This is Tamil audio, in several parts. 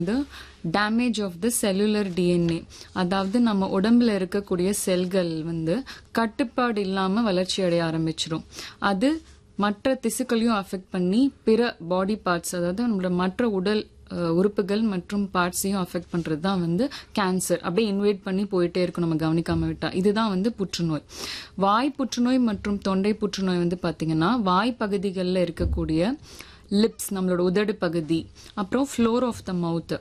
வந்து damage of the cellular DNA அதாவது நம்ம உடம்புல இருக்கக்கூடிய செல்கள் வந்து கட்டுப்பாடு இல்லாம வளர்ச்சி அடைய ஆரம்பிச்சிடும் அது மற்ற திசுக்களையும் அஃபெக்ட் பண்ணி பிற பாடி பார்ட்ஸ் அதாவது நம்மளோட மற்ற உடல் அஹ், உறுப்புகள் மற்றும் பார்ட்ஸையும் அஃபெக்ட் பண்றது தான் வந்து கேன்சர் அப்படியே இன்வைட் பண்ணி போயிட்டே இருக்கும் நம்ம கவனிக்காம விட்டா இதுதான் வந்து புற்றுநோய் வாய் புற்றுநோய் மற்றும் தொண்டை புற்றுநோய் வந்து பாத்தீங்கன்னா வாய் பகுதிகளில் இருக்கக்கூடிய லிப்ஸ் நம்மளோட உதடு பகுதி அப்புறம் ஃப்ளோர் ஆஃப் த மவுத்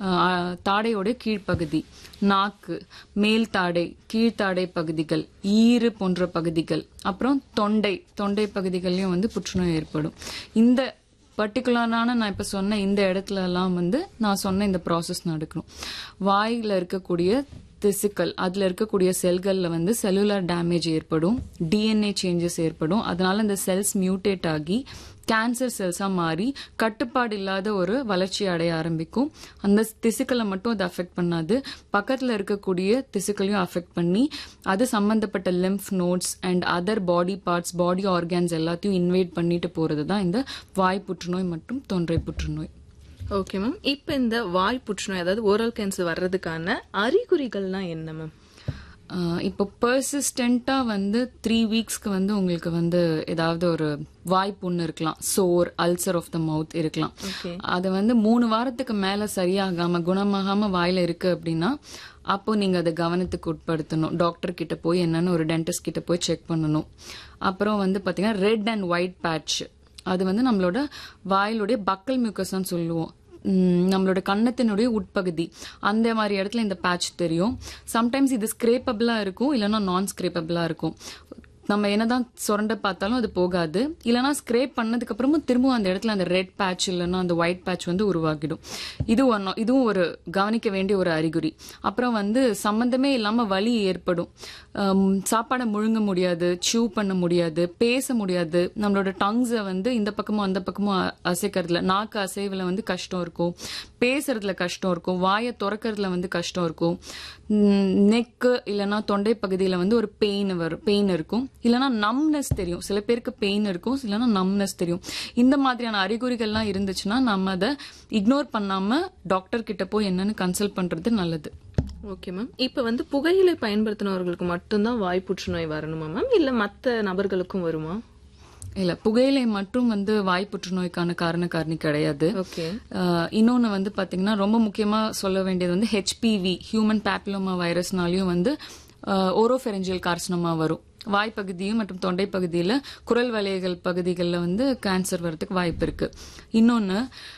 தாடையோட கீழ்ப்பகுதி நாக்கு மேல் தாடை கீழ்த்தாடை பகுதிகள் ஈறு போன்ற பகுதிகள் அப்புறம் தொண்டை தொண்டை பகுதிகள்லயும் வந்து புற்றுநோய் ஏற்படும் இந்த பர்டிகுலரான நான் இப்ப சொன்ன இந்த இடத்துல எல்லாம் வந்து நான் சொன்ன இந்த ப்ராசஸ் நடக்கணும் வாயில இருக்கக்கூடிய திசுக்கள் அதுல இருக்கக்கூடிய செல்கள்ல வந்து செல்லுலார் டேமேஜ் ஏற்படும் டிஎன்ஏ சேஞ்சஸ் ஏற்படும் அதனால இந்த செல்ஸ் மியூட்டேட் ஆகி கேன்சர் செல்ஸா மாறி கட்டுப்பாடு இல்லாத ஒரு வளர்ச்சி அடைய ஆரம்பிக்கும் அந்த திசுக்களை மட்டும் அது அஃபெக்ட் பண்ணாது பக்கத்துல இருக்கக்கூடிய திசுக்களையும் அஃபெக்ட் பண்ணி அது சம்பந்தப்பட்ட lymph nodes and other body parts body organs எல்லாத்தையும் இன்வைட் பண்ணிட்டு போறது தான் இந்த வாய் புற்றுநோய் மற்றும் தொண்டை புற்றுநோய் ஓகே மேம் இப்போ இந்த வாய் புற்றுநோய் அதாவது ஓரல் கேன்சர் வர்றதுக்கான அறிகுறிகள்லாம் என்ன மேம் ஆஹ் இப்போ பர்சிஸ்டண்டா வந்து த்ரீ வீக்ஸ்க்கு வந்து உங்களுக்கு வந்து ஏதாவது ஒரு வாய் புண்ணு இருக்கலாம் சோர் அல்சர் ஆஃப் த மவுத் இருக்கலாம் Okay. அது வந்து மூணு வாரத்துக்கு மேல சரியாகாம குணமாகாம வாயில இருக்கு அப்படின்னா அப்போ நீங்க அதை கவனத்துக்கு உட்படுத்தணும் டாக்டர் கிட்ட போய் என்னன்னு ஒரு டென்டிஸ்ட் கிட்ட போய் செக் பண்ணணும் அப்புறம் வந்து பாத்தீங்கன்னா ரெட் அண்ட் ஒயிட் பேட்ச் அது வந்து நம்மளோட வாயிலுடைய பக்கல் மியூக்கஸ்ன்னு சொல்லுவோம் ம், நம்மளோட கன்னத்தினுடைய உட்பகுதி அந்த மாதிரி இடத்துல இந்த பேட்ச் தெரியும் சம்டைம்ஸ் இது ஸ்கிரேப்பபிளா இருக்கும் இல்லைன்னா நான் ஸ்கிரேப்பபிளா இருக்கும் நம்ம என்னதான் சுரண்ட பார்த்தாலும் அது போகாது இல்லைன்னா ஸ்க்ரேப் பண்ணதுக்கு அப்புறமும் திரும்பவும் அந்த இடத்துல அந்த ரெட் பேட்ச் இல்லைன்னா அந்த ஒயிட் பேட்ச் வந்து உருவாகிடும் இது ஒன்னு இதுவும் ஒரு கவனிக்க வேண்டிய ஒரு அறிகுறி அப்புறம் வந்து சம்பந்தமே இல்லாம வலி ஏற்படும் ஹம், சாப்பாடை முழுங்க முடியாது சூ பண்ண முடியாது பேச முடியாது நம்மளோட டங்ஸை வந்து இந்த பக்கமும் அந்த பக்கமும் அ- அசைக்கிறதுல நாக்கு அசைவுல வந்து கஷ்டம் இருக்கும் பேசுறதுல கஷ்டம் இருக்கும் வாயை திறக்கறதுல வந்து கஷ்டம் இருக்கும் நெக்கு இல்லைன்னா தொண்டை பகுதியில வந்து ஒரு பெயின் வரும் பெயின் இருக்கும் இல்லைன்னா நம்னஸ் தெரியும் சில பேருக்கு பெயின் இருக்கும் இல்லைன்னா நம்னஸ் தெரியும் இந்த மாதிரியான அறிகுறிகள்லாம் இருந்துச்சுன்னா நம்ம அதை இக்னோர் பண்ணாம டாக்டர் கிட்ட போய் என்னன்னு கன்சல்ட் பண்றது நல்லது ஓகே மேம் இப்போ வந்து புகையிலை பயன்படுத்தினவர்களுக்கு மட்டும்தான் வாய் புற்றுநோய் வரணுமா மேம் இல்ல மத்த நபர்களுக்கும் வருமா இல்ல புகையிலை மட்டும் வந்து வாய் புற்றுநோய்க்கான காரண காரணி கிடையாது ஓகே ஆஹ் இன்னொன்னு வந்து பாத்தீங்கன்னா ரொம்ப முக்கியமா சொல்ல வேண்டியது வந்து ஹெச்பிவி ஹியூமன் பேப்பிலோமா வைரஸ்னாலையும் வந்து ஓரோஃபெரஞ்சியல் கார்சினமா வரும் வாய் பகுதியும் மற்றும் தொண்டை பகுதியில குரல் வளையங்கள் பகுதிகளில் வந்து கேன்சர் வர்றதுக்கு வாய்ப்பு இருக்கு இன்னொன்னு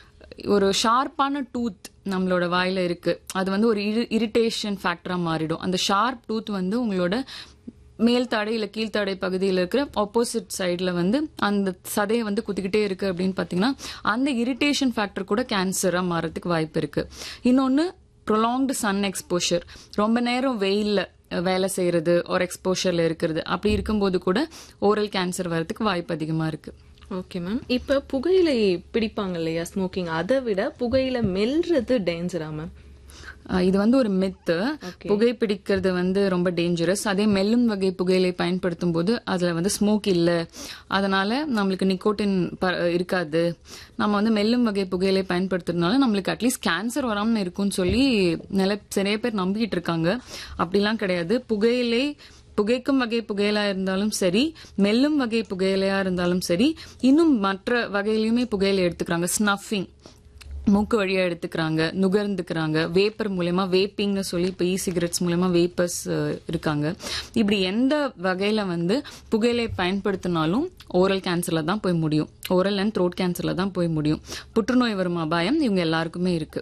ஒரு ஷார்ப்பான டூத் நம்மளோட வாயில இருக்கு அது வந்து ஒரு இரிட்டேஷன் ஃபேக்டரா மாறிடும் அந்த ஷார்ப் டூத் வந்து உங்களோட மேல் தாடை இல்ல கீழ்த்தாடை பகுதியில் இருக்கிற ஆப்போசிட் சைடுல வந்து அந்த சதையை வந்து குத்திக்கிட்டே இருக்கு அப்படின்னு பாத்தீங்கன்னா அந்த இரிட்டேஷன் ஃபேக்டர் கூட கேன்சரா மாறதுக்கு வாய்ப்பு இருக்கு இன்னொன்னு ப்ரொலாங்டு சன் எக்ஸ்போஷர் ரொம்ப நேரம் வெயில்ல அஹ், வேலை செய்யறது ஒரு எக்ஸ்போஷர்ல இருக்கிறது அப்படி இருக்கும்போது கூட ஓரல் கேன்சர் வரதுக்கு வாய்ப்பு அதிகமா இருக்கு ஓகே மேம் இப்ப புகையிலை பிடிப்பாங்க இல்லையா ஸ்மோக்கிங் அதை விட புகையில மெல்றது டேஞ்சரா மேம் அஹ், இது வந்து ஒரு மித்து புகை பிடிக்கிறது வந்து ரொம்ப டேஞ்சரஸ் அதே மெல்லும் வகை புகையிலை பயன்படுத்தும் போது அதுல வந்து ஸ்மோக் இல்ல அதனால நம்மளுக்கு நிக்கோட்டின் இருக்காது நம்ம வந்து மெல்லும் வகை புகையிலை பயன்படுத்துறதுனால நம்மளுக்கு அட்லீஸ்ட் கேன்சர் வராம இருக்கும்னு சொல்லி நில நிறைய பேர் நம்பிக்கிட்டு இருக்காங்க அப்படிலாம் கிடையாது புகையிலை புகைக்கும் வகை புகையிலா இருந்தாலும் சரி மெல்லும் வகை புகையிலையா இருந்தாலும் சரி இன்னும் மற்ற வகையிலயுமே புகையிலை எடுத்துக்கிறாங்க ஸ்னஃபிங் மூக்கு வழியா எடுத்துக்கிறாங்க நுகர்ந்துக்கிறாங்க வேப்பர் மூலயமா வேப்பிங்னு சொல்லி இப்போ இ சிகரெட்ஸ் மூலயமா வேப்பர்ஸ் இருக்காங்க இப்படி எந்த வகையில வந்து புகையிலை பயன்படுத்தினாலும் ஓரல் கேன்சர்ல தான் போய் முடியும் ஓரல் அண்ட் த்ரோட் கேன்சர்ல தான் போய் முடியும் புற்றுநோய் வரும் அபாயம் இவங்க எல்லாருக்குமே இருக்கு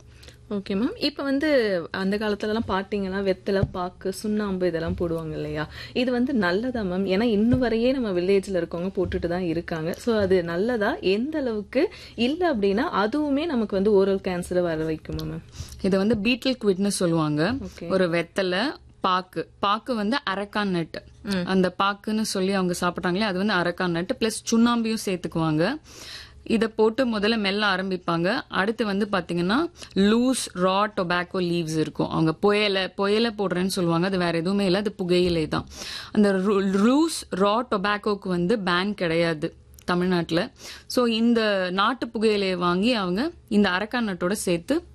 ஓகே மேம் இப்போ வந்து அந்த காலத்துலலாம் பார்த்தீங்கன்னா வெத்தலை பாக்கு சுண்ணாம்பு இதெல்லாம் போடுவாங்க இல்லையா இது வந்து நல்லதா மேம் ஏன்னா இன்னும் வரையே நம்ம வில்லேஜில் இருக்கவங்க போட்டுட்டு தான் இருக்காங்க ஸோ அது நல்லதா எந்த அளவுக்கு இல்லை அப்படின்னா அதுவுமே நமக்கு வந்து ஓரல் கேன்சரை வர வைக்குமா மேம் இதை வந்து பீட்டில் குவிட்னு சொல்லுவாங்க Okay. ஒரு வெத்தலை பாக்கு பாக்கு வந்து அரக்கான் நட் அந்த பாக்குன்னு சொல்லி அவங்க சாப்பிட்டாங்களே அது வந்து அரக்கான் நட் பிளஸ் சுண்ணாம்பியும் சேர்த்துக்குவாங்க இத போட்டு முதல்ல மெல்ல ஆரம்பிப்பாங்க அடுத்து வந்து பாத்தீங்கன்னா லூஸ் ரா டொபாக்கோ லீவ்ஸ் இருக்கும் அவங்க புயலை புயலை போடுறேன்னு சொல்லுவாங்க அது வேற எதுவுமே இல்லை அது புகையிலை தான் அந்த லூஸ் ரா டொபாக்கோக்கு வந்து பேன் கிடையாது தமிழ்நாட்டில் ஸோ இந்த நாட்டு புகையிலையை வாங்கி அவங்க இந்த அரக்கான் நட்டோட சேர்த்து